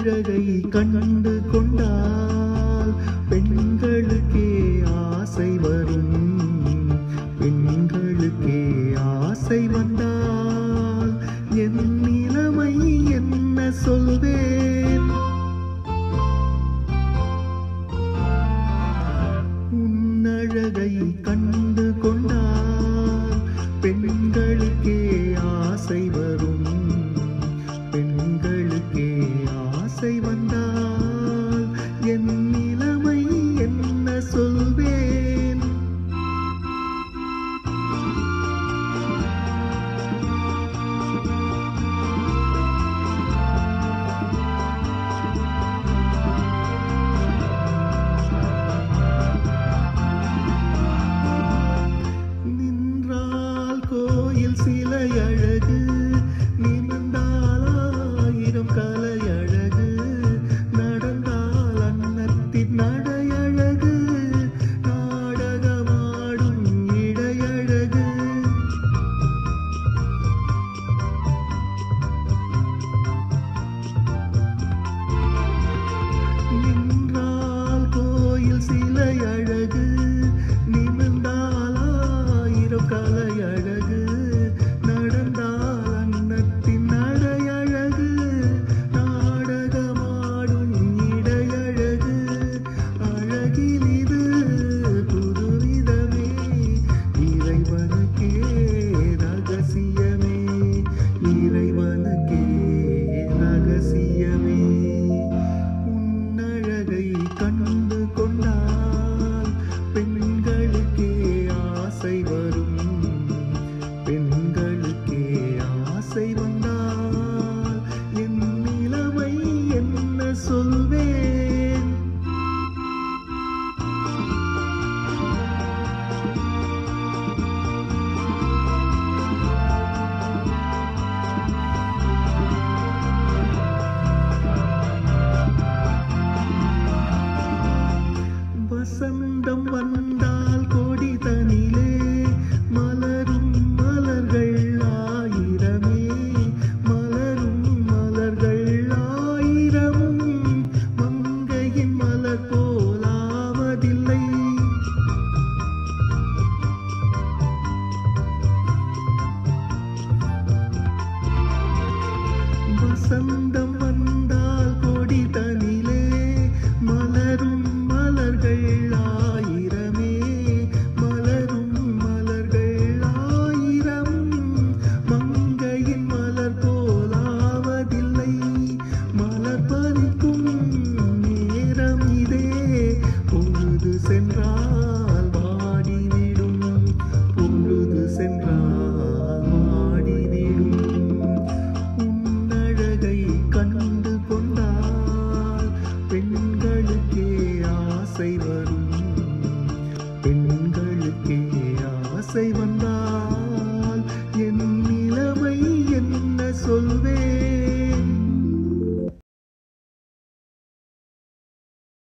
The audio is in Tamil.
அழகை கண்டு கொண்டால் பெண்களுக்கே ஆசை வரும் பெண்களுக்கே ஆசை வந்தால் என் நிலைமை என்ன சொல்வேன் உன்னழகை கண்டு கொண்டால் பெண்களுக்கே ஆசை வரும் பெண்களுக்கே ஆசை வந்தால் என் நிலைமை என்ன சொல்வேன் நின்றால் கோயில் சிலை அழகு நிமிர்ந்தால் ஆயிரம் கலை அழகு நடந்தால் அன்னத்தின் நடை அழகு நாடகமாடும் இடையழகு நின்றால் கோயில் சிலை அழகு நிமிர்ந்தால் ஆயிரம் கலை அழகு நடந்தால் அன்னத்தின் நடை அழகு நாடகமாடும் இடையழகு அழகில் இது புதுவிதமே இறைவனுக்கே ரகசியமே இறைவனுக்கே ரகசியமே உன்னழகை கண்டு கொண்டால் பெண்களுக்கே ஆசை வரும் பெண்களுக்கே ஆசை வந்தால் என் நிலைமை என்ன சொல்வேன் வசந்தம் வந்தால் கொடி தனிலே மலரும் மலர்கள் ஆயிரமே மலரும் மலர்கள் ஆயிரமும் மங்கையின் மலர் போலாவதில்லை வசந்தம் வந்த